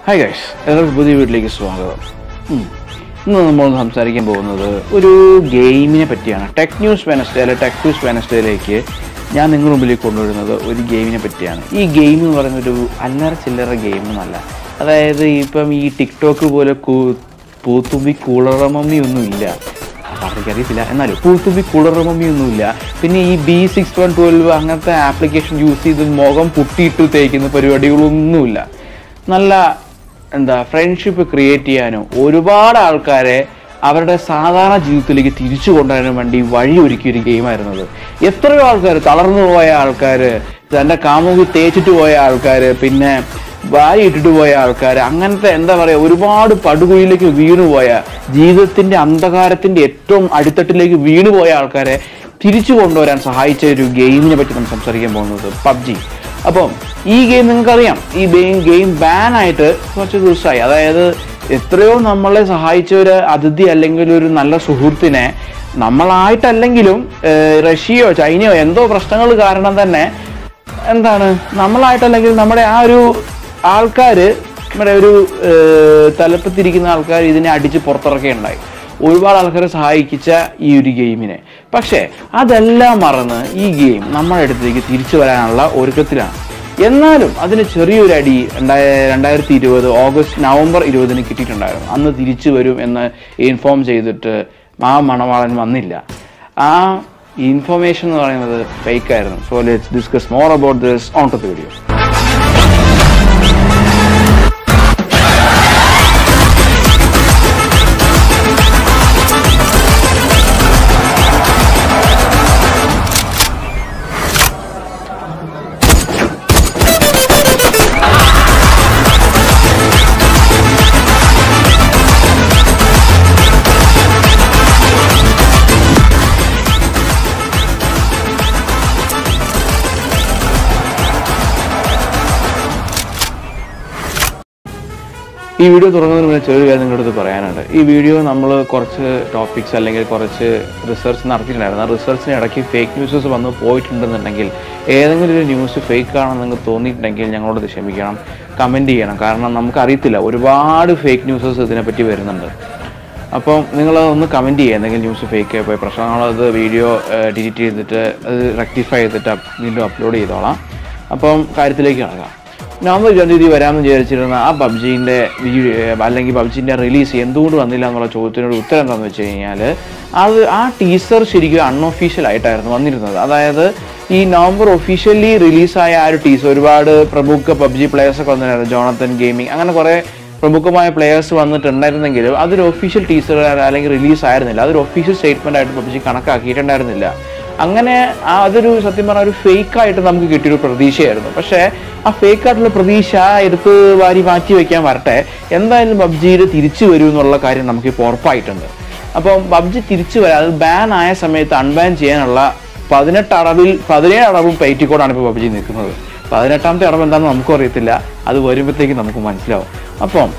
Hi guys എല്ലാവർക്കും പുതിയ വീട്ടിലേക്ക് സ്വാഗതം ഉം. ഇന്ന് നമ്മൾ സംസാരിക്കാൻ പോകുന്നത് ഒരു ഗെയിമിനെ പറ്റിയാണ് ടെക് ന്യൂസ് വെനസ്ഡേ അല്ലെ ടെക് ന്യൂസ് വെനസ്ഡേയിലേക്ക് ഞാൻ നിങ്ങളുടെ മുമ്പിലേക്ക് കൊണ്ടുവരുന്നത് ഒരു ഗെയിമിനെ പറ്റിയാണ് ഈ ഗെയിം എന്ന് പറയുന്ന ഒരു അല്ലറ ചില്ലറ ഗെയിമൊന്നുമല്ല അതായത് ഇപ്പം ഈ ടിക്ടോക്ക് പോലെ കൂ- പൂത്തുമ്പി കൂളറമമ്മി ഒന്നും ഇല്ല അറിയത്തില്ല എന്നാലും പൂത്തുമ്പി കുളറമമ്മി ഒന്നുമില്ല പിന്നെ ഈ ബി സിക്സ് വൺ ട്വൽവ് അങ്ങനത്തെ ആപ്ലിക്കേഷൻ യൂസ് ചെയ്ത് മുഖം പുട്ടിയിട്ട് തേക്കുന്ന പരിപാടികളൊന്നുമില്ല നല്ല എന്താ ഫ്രണ്ട്ഷിപ്പ് ക്രിയേറ്റ് ചെയ്യാനും ഒരുപാട് ആൾക്കാരെ അവരുടെ സാധാരണ ജീവിതത്തിലേക്ക് തിരിച്ചു കൊണ്ടുവരാനും വേണ്ടി വഴി ഒരുക്കിയ ഒരു ഗെയിമായിരുന്നത് എത്രയോ ആൾക്കാർ തളർന്നു പോയ ആൾക്കാർ തൻ്റെ കാമുകി തേച്ചിട്ട് പോയ ആൾക്കാർ പിന്നെ വാരി ഇട്ടിട്ട് പോയ ആൾക്കാർ അങ്ങനത്തെ എന്താ പറയുക ഒരുപാട് പടുകുഴിയിലേക്ക് വീണുപോയ ജീവിതത്തിന്റെ അന്ധകാരത്തിന്റെ ഏറ്റവും അടിത്തട്ടിലേക്ക് വീണുപോയ ആൾക്കാരെ തിരിച്ചു കൊണ്ടുവരാൻ സഹായിച്ച ഒരു ഗെയിമിനെ പറ്റി നമ്മൾ സംസാരിക്കാൻ പോകുന്നത് പബ്ജി അപ്പം ഈ ഗെയിം നിങ്ങൾക്കറിയാം ഈ ഗെയിം ഗെയിം ബാൻ ആയിട്ട് കുറച്ച് ദിവസമായി അതായത് എത്രയോ നമ്മളെ സഹായിച്ച ഒരു അതിഥി അല്ലെങ്കിൽ ഒരു നല്ല സുഹൃത്തിനെ നമ്മളായിട്ടല്ലെങ്കിലും ഏഹ്, റഷ്യയോ ചൈനയോ എന്തോ പ്രശ്നങ്ങൾ കാരണം തന്നെ എന്താണ് നമ്മളായിട്ടല്ലെങ്കിൽ നമ്മുടെ ആ ഒരു ആൾക്കാർ നമ്മുടെ ഒരു ഏഹ്, തലപ്പത്തിരിക്കുന്ന ആൾക്കാർ ഇതിനെ അടിച്ച് പുറത്തിറക്കുകയുണ്ടായി ഒരുപാട് ആൾക്കാരെ സഹായിച്ച ഈ ഒരു ഗെയിമിനെ പക്ഷേ അതെല്ലാം മറന്ന് ഈ ഗെയിം നമ്മുടെ അടുത്തേക്ക് തിരിച്ചു വരാനുള്ള ഒരുക്കത്തിലാണ് എന്നാലും അതിന് ചെറിയൊരു അടി രണ്ടായ രണ്ടായിരത്തി ഇരുപത് ഓഗസ്റ്റ് നവംബർ ഇരുപതിന് കിട്ടിയിട്ടുണ്ടായിരുന്നു അന്ന് തിരിച്ചു വരും എന്ന് ഇൻഫോം ചെയ്തിട്ട് ആ മണവാളൻ വന്നില്ല ആ ഇൻഫർമേഷൻ എന്ന് പറയുന്നത് ഫേക്ക് ആയിരുന്നു so let's discuss more about this on to the video ഈ വീഡിയോ തുടങ്ങുന്നതിന് മുന്നേ ചെറിയ കാര്യം നിങ്ങളുടെ അടുത്ത് പറയാനുണ്ട് ഈ വീഡിയോ നമ്മൾ കുറച്ച് ടോപ്പിക്സ് അല്ലെങ്കിൽ കുറച്ച് റിസർച്ച് നടത്തിയിട്ടുണ്ടായിരുന്നു ആ റിസർച്ചിന് ഇടയ്ക്ക് ഫേക്ക് ന്യൂസസ് വന്ന് പോയിട്ടുണ്ടെന്നുണ്ടെങ്കിൽ ഏതെങ്കിലും ഒരു ന്യൂസ് ഫേക്ക് ആണെന്ന് നിങ്ങൾക്ക് തോന്നിയിട്ടുണ്ടെങ്കിൽ ഞങ്ങളോട് ഇത് ക്ഷമിക്കണം കമൻറ്റ് ചെയ്യണം കാരണം നമുക്കറിയത്തില്ല ഒരുപാട് ഫേക്ക് ന്യൂസസ് ഇതിനെപ്പറ്റി വരുന്നുണ്ട് അപ്പം നിങ്ങൾ ഒന്ന് കമൻറ്റ് ചെയ്യുക എന്തെങ്കിലും ന്യൂസ് ഫേക്ക് ആയി പോയ പ്രശ്നം നമ്മളത് വീഡിയോ ഡിലീറ്റ് ചെയ്തിട്ട് അത് റെക്ടിഫൈ ചെയ്തിട്ട് up- വീണ്ടും അപ്ലോഡ് ചെയ്തോളാം അപ്പം കാര്യത്തിലേക്ക് കിടക്കാം നവംബർ ഇരുപതാം തീയതി വരാമെന്ന് വിചാരിച്ചിരുന്ന ആ പബ്ജീൻ്റെ വീഡിയോ അല്ലെങ്കിൽ പബ്ജീൻ്റെ റിലീസ് എന്തുകൊണ്ട് വന്നില്ല എന്നുള്ള ചോദ്യത്തിനൊരു ഉത്തരം എന്താണെന്ന് വെച്ച് കഴിഞ്ഞാൽ അത് ആ ടീസർ ശരിക്കും അൺഒഫീഷ്യൽ ആയിട്ടായിരുന്നു വന്നിരുന്നത് അതായത് ഈ നവംബർ ഒഫീഷ്യലി റിലീസായ ആ ഒരു ടീസർ ഒരുപാട് പ്രമുഖ പബ്ജി പ്ലേയേഴ്സൊക്കെ വന്നിട്ടുണ്ടായിരുന്നു ജോണത്തൻ ഗെയിമിംഗ് അങ്ങനെ കുറേ പ്രമുഖമായ പ്ലേയേഴ്സ് വന്നിട്ടുണ്ടായിരുന്നെങ്കിലും അതൊരു ഒഫീഷ്യൽ ടീസർ അല്ലെങ്കിൽ റിലീസ് ആയിരുന്നില്ല അതൊരു ഒഫീഷ്യൽ സ്റ്റേറ്റ്മെന്റ് ആയിട്ട് പബ്ജി കണക്കാക്കിയിട്ടുണ്ടായിരുന്നില്ല അങ്ങനെ ആ അതൊരു സത്യം പറഞ്ഞാൽ ഒരു ഫേക്ക് ആയിട്ട് നമുക്ക് കിട്ടിയൊരു പ്രതീക്ഷയായിരുന്നു പക്ഷേ ആ ഫേക്ക് ആയിട്ടുള്ള പ്രതീക്ഷ എടുത്ത് വാരി മാറ്റി വെക്കാൻ വരട്ടെ എന്തായാലും പബ്ജിയിൽ തിരിച്ചു വരും എന്നുള്ള കാര്യം നമുക്ക് ഇപ്പോൾ ഉറപ്പായിട്ടുണ്ട് അപ്പം പബ്ജി തിരിച്ചു വരാൻ അത് ബാൻ ആയ സമയത്ത് അൺബാൻ ചെയ്യാനുള്ള പതിനെട്ട് അടവിൽ പതിനേഴ് അടവും പേറ്റിക്കോടാണ് ഇപ്പോൾ പബ്ജി നിൽക്കുന്നത് പതിനെട്ടാമത്തെ അടവ് എന്താണെന്ന് നമുക്കും അറിയത്തില്ല അത് വരുമ്പോഴത്തേക്ക് നമുക്ക് മനസ്സിലാവും അപ്പം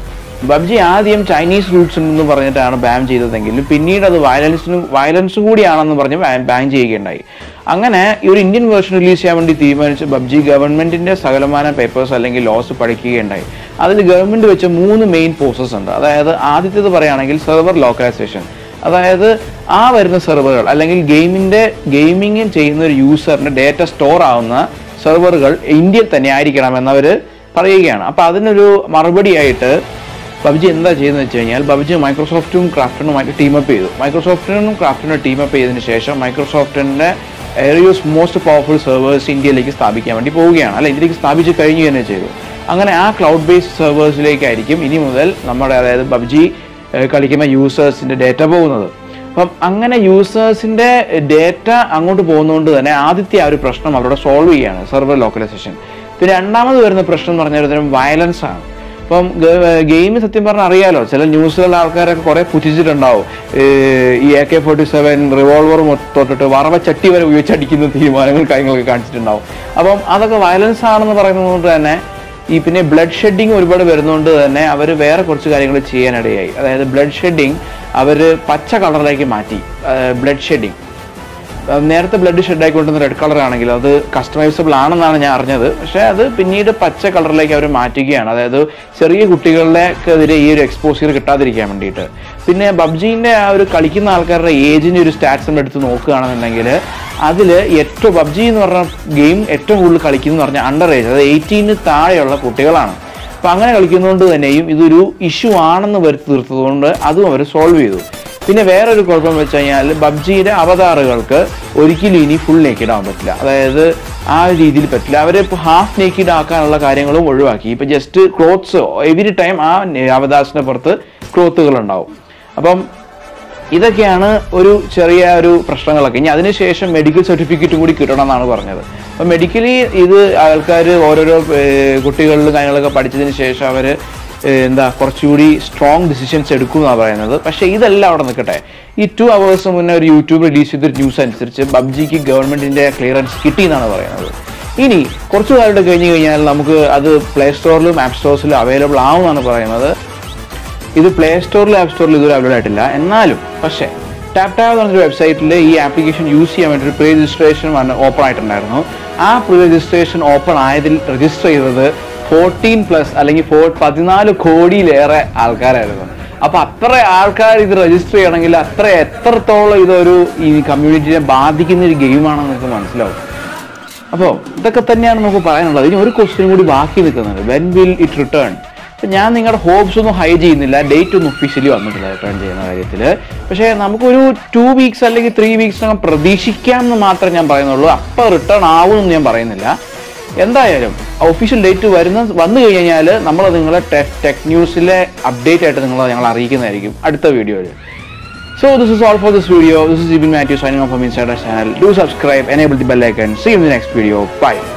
പബ്ജി ആദ്യം ചൈനീസ് റൂട്ട്സ് ഉണ്ടെന്ന് പറഞ്ഞിട്ടാണ് ബാൻ ചെയ്തതെങ്കിലും പിന്നീട് അത് വയലൻസിനും വയലൻസ് കൂടിയാണെന്ന് പറഞ്ഞ് ബാൻ ചെയ്യുകയുണ്ടായി അങ്ങനെ ഈ ഒരു ഇന്ത്യൻ വേർഷൻ റിലീസ് ചെയ്യാൻ വേണ്ടി തീരുമാനിച്ച് പബ്ജി ഗവൺമെന്റിന്റെ സകലമാന പേപ്പേഴ്സ് അല്ലെങ്കിൽ ലോസ് പഠിക്കുകയുണ്ടായി അതിൽ ഗവൺമെന്റ് വെച്ച മൂന്ന് മെയിൻ പ്രോസസ് ഉണ്ട് അതായത് ആദ്യത്തേത് പറയുകയാണെങ്കിൽ സെർവർ ലോക്കലൈസേഷൻ അതായത് ആ വരുന്ന സെർവറുകൾ അല്ലെങ്കിൽ ഗെയിമിന്റെ ഗെയിമിംഗ് ചെയ്യുന്ന ഒരു യൂസറിന്റെ ഡേറ്റ സ്റ്റോർ ആവുന്ന സെർവറുകൾ ഇന്ത്യയിൽ തന്നെ ആയിരിക്കണം എന്നവർ പറയുകയാണ് അപ്പോൾ അതിനൊരു മറുപടിയായിട്ട് പബ്ജി എന്താ ചെയ്യുന്നത് വെച്ച് കഴിഞ്ഞാൽ പബ്ജി മൈക്രോസോഫ്റ്റും ക്രാഫ്റ്റനുമായിട്ട് ടീമപ്പ് ചെയ്തു മൈക്രോസോഫ്റ്റിനും ക്രാഫ്റ്റനും ടീമപ്പ് ചെയ്തതിന് ശേഷം മൈക്രോസോഫ്റ്റിന്റെ ഏരിയോസ് മോസ്റ്റ് പവർഫുൾ സെർവേഴ്സ് ഇന്ത്യയിലേക്ക് സ്ഥാപിക്കാൻ വേണ്ടി പോവുകയാണ് അല്ല ഇന്ത്യയിലേക്ക് സ്ഥാപിച്ച് കഴിഞ്ഞു തന്നെ ചെയ്തു അങ്ങനെ ആ ക്ലൗഡ് ബേസ്ഡ് സെർവേഴ്സിലേക്കായിരിക്കും ഇനി മുതൽ നമ്മുടെ അതായത് പബ്ജി കളിക്കുന്ന യൂസേഴ്സിന്റെ ഡേറ്റ പോകുന്നത് അപ്പം അങ്ങനെ യൂസേഴ്സിന്റെ ഡേറ്റ അങ്ങോട്ട് പോകുന്നതുകൊണ്ട് തന്നെ ആദ്യത്തെ ആ ഒരു പ്രശ്നം അവരുടെ സോൾവ് ചെയ്യാണ് സെർവർ ലോക്കലൈസേഷൻ പിന്നെ രണ്ടാമത് വരുന്ന പ്രശ്നം എന്ന് പറഞ്ഞാൽ ഒരുതരം വയലൻസ് ആണ് ഇപ്പം ഗെയിം സത്യം പറഞ്ഞാൽ അറിയാലോ ചില ന്യൂസുകളിലെ ആൾക്കാരൊക്കെ കുറെ പുച്ഛിച്ചിട്ടുണ്ടാവും ഏർ ഈ A K forty seven revolver തൊട്ടിട്ട് വറവ ചട്ടി വരെ ഉപയോഗിച്ചടിക്കുന്ന തീരുമാനങ്ങൾ കാര്യങ്ങളൊക്കെ കാണിച്ചിട്ടുണ്ടാവും അപ്പം അതൊക്കെ വയലൻസ് ആണെന്ന് പറയുന്നത് കൊണ്ട് തന്നെ ഈ പിന്നെ ബ്ലഡ് ഷെഡിങ് ഒരുപാട് വരുന്നതുകൊണ്ട് തന്നെ അവർ വേറെ കുറച്ച് കാര്യങ്ങൾ ചെയ്യാനിടയായി അതായത് ബ്ലഡ് ഷെഡിങ് അവർ പച്ച കളറിലേക്ക് മാറ്റി ബ്ലഡ് ഷെഡിങ് അഹ് നേരത്തെ ബ്ലഡ് ഷെഡ് ആയിക്കൊണ്ടിരുന്ന റെഡ് കളർ ആണെങ്കിൽ അത് കസ്റ്റമൈസബിൾ ആണെന്നാണ് ഞാൻ അറിഞ്ഞത് പക്ഷേ അത് പിന്നീട് പച്ച കളറിലേക്ക് അവർ മാറ്റുകയാണ് അതായത് ചെറിയ കുട്ടികളിലേക്കെതിരെ ഈ ഒരു എക്സ്പോസിയർ കിട്ടാതിരിക്കാൻ വേണ്ടിയിട്ട് പിന്നെ പബ്ജീൻ്റെ ആ ഒരു കളിക്കുന്ന ആൾക്കാരുടെ ഏജിൻ്റെ ഒരു സ്റ്റാറ്റ്സ് നമ്മൾ എടുത്ത് നോക്കുകയാണെന്നുണ്ടെങ്കിൽ അതിൽ ഏറ്റവും പബ്ജി എന്ന് പറഞ്ഞ ഗെയിം ഏറ്റവും കൂടുതൽ കളിക്കുന്നത് പറഞ്ഞാൽ അണ്ടർ ഏജ് അതായത് എയ്റ്റീന് താഴെയുള്ള കുട്ടികളാണ് അപ്പം അങ്ങനെ കളിക്കുന്നതുകൊണ്ട് തന്നെയും ഇതൊരു ഇഷ്യൂ ആണെന്ന് വരുത്തി തീർത്തതുകൊണ്ട് അതും അവർ സോൾവ് ചെയ്തു പിന്നെ വേറൊരു കുഴപ്പം വെച്ച് കഴിഞ്ഞാൽ പബ്ജിയുടെ അവതാറുകൾക്ക് ഒരിക്കലും ഇനി ഫുൾ നേക്കിഡ് ആവാൻ പറ്റില്ല അതായത് ആ ഒരു രീതിയിൽ പറ്റില്ല അവരെ ഇപ്പോൾ ഹാഫ് നേക്കിഡ് ആക്കാനുള്ള കാര്യങ്ങളും ഒഴിവാക്കി ഇപ്പം ജസ്റ്റ് ക്ലോത്ത്സ് എവരി ടൈം ആ അവതാസിൻ്റെ പുറത്ത് ക്ലോത്തുകൾ ഉണ്ടാവും അപ്പം ഇതൊക്കെയാണ് ഒരു ചെറിയ ഒരു പ്രശ്നങ്ങളൊക്കെ ഇനി അതിനുശേഷം മെഡിക്കൽ സർട്ടിഫിക്കറ്റും കൂടി കിട്ടണം എന്നാണ് പറഞ്ഞത് അപ്പം മെഡിക്കലി ഇത് ആൾക്കാർ ഓരോരോ ഏർ, കുട്ടികളിലും കാര്യങ്ങളൊക്കെ പഠിച്ചതിന് ശേഷം അവർ എന്താ കുറച്ചുകൂടി സ്ട്രോങ് ഡിസിഷൻസ് എടുക്കും എന്നാണ് പറയുന്നത് പക്ഷേ ഇതെല്ലാം അവിടെ നിൽക്കട്ടെ ഈ ടു അവേഴ്സ് മുന്നേ ഒരു യൂട്യൂബ് റിലീസ് ചെയ്തൊരു ന്യൂസ് അനുസരിച്ച് പബ്ജിക്ക് ഗവൺമെന്റിന്റെ ക്ലിയറൻസ് കിട്ടി എന്നാണ് പറയുന്നത് ഇനി കുറച്ച് കാലം കഴിഞ്ഞ് കഴിഞ്ഞാൽ നമുക്ക് അത് പ്ലേ സ്റ്റോറിലും ആപ്പ് സ്റ്റോഴ്സിലും അവൈലബിൾ ആവുമെന്നാണ് പറയുന്നത് ഇത് പ്ലേ സ്റ്റോറിലും ആപ്പ് സ്റ്റോറിലും ഇതുവരെ അവൈലബിൾ ആയിട്ടില്ല എന്നാലും പക്ഷേ ടാപ് ടാബ് എന്ന് പറഞ്ഞൊരു വെബ്സൈറ്റിൽ ഈ ആപ്ലിക്കേഷൻ യൂസ് ചെയ്യാൻ വേണ്ടി ഒരു പ്രീ രജിസ്ട്രേഷൻ ഓപ്പൺ ആയിട്ടുണ്ടായിരുന്നു ആ പ്രീ രജിസ്ട്രേഷൻ ഓപ്പൺ ആയതിൽ രജിസ്റ്റർ ചെയ്തത് ഫോർട്ടീൻ പ്ലസ് അല്ലെങ്കിൽ ഫോ പതിനാല് കോടിയിലേറെ ആൾക്കാരായിരുന്നു അപ്പൊ അത്ര ആൾക്കാർ ഇത് രജിസ്റ്റർ ചെയ്യണമെങ്കിൽ അത്ര എത്രത്തോളം ഇതൊരു ഈ കമ്മ്യൂണിറ്റിനെ ബാധിക്കുന്ന ഒരു ഗെയിമാണെന്ന് നിങ്ങൾക്ക് മനസ്സിലാവും അപ്പോൾ ഇതൊക്കെ തന്നെയാണ് നമുക്ക് പറയാനുള്ളത് ഇനി ഒരു ക്വസ്റ്റ്യൻ കൂടി ബാക്കി നിൽക്കുന്നുണ്ട് വെൻ വിൽ ഇറ്റ് റിട്ടേൺ അപ്പം ഞാൻ നിങ്ങളുടെ ഹോപ്സ് ഒന്നും ഹൈ ചെയ്യുന്നില്ല ഡേറ്റ് ഒന്നും ഒഫീഷ്യലി വന്നിട്ടില്ല റിട്ടേൺ ചെയ്യുന്ന കാര്യത്തിൽ പക്ഷേ നമുക്കൊരു ടു വീക്സ് അല്ലെങ്കിൽ ത്രീ വീക്സിനകം പ്രതീക്ഷിക്കാം എന്ന് മാത്രമേ ഞാൻ പറയുന്നുള്ളൂ അപ്പോൾ റിട്ടേൺ ആവുമെന്ന് ഞാൻ പറയുന്നില്ല എന്തായാലും ഒഫീഷ്യൽ ഡേറ്റ് വരുന്ന വന്നു കഴിഞ്ഞാൽ നമ്മൾ നിങ്ങളെ ടെക് ടെക് ന്യൂസിലെ അപ്ഡേറ്റ് ആയിട്ട് നിങ്ങളെ ഞങ്ങൾ അറിയിക്കുന്നതായിരിക്കും അടുത്ത വീഡിയോയിൽ So this is all for this video. This is Ibn Matthew signing off from inside our channel. Do subscribe, enable the bell icon. See you in the next video. Bye.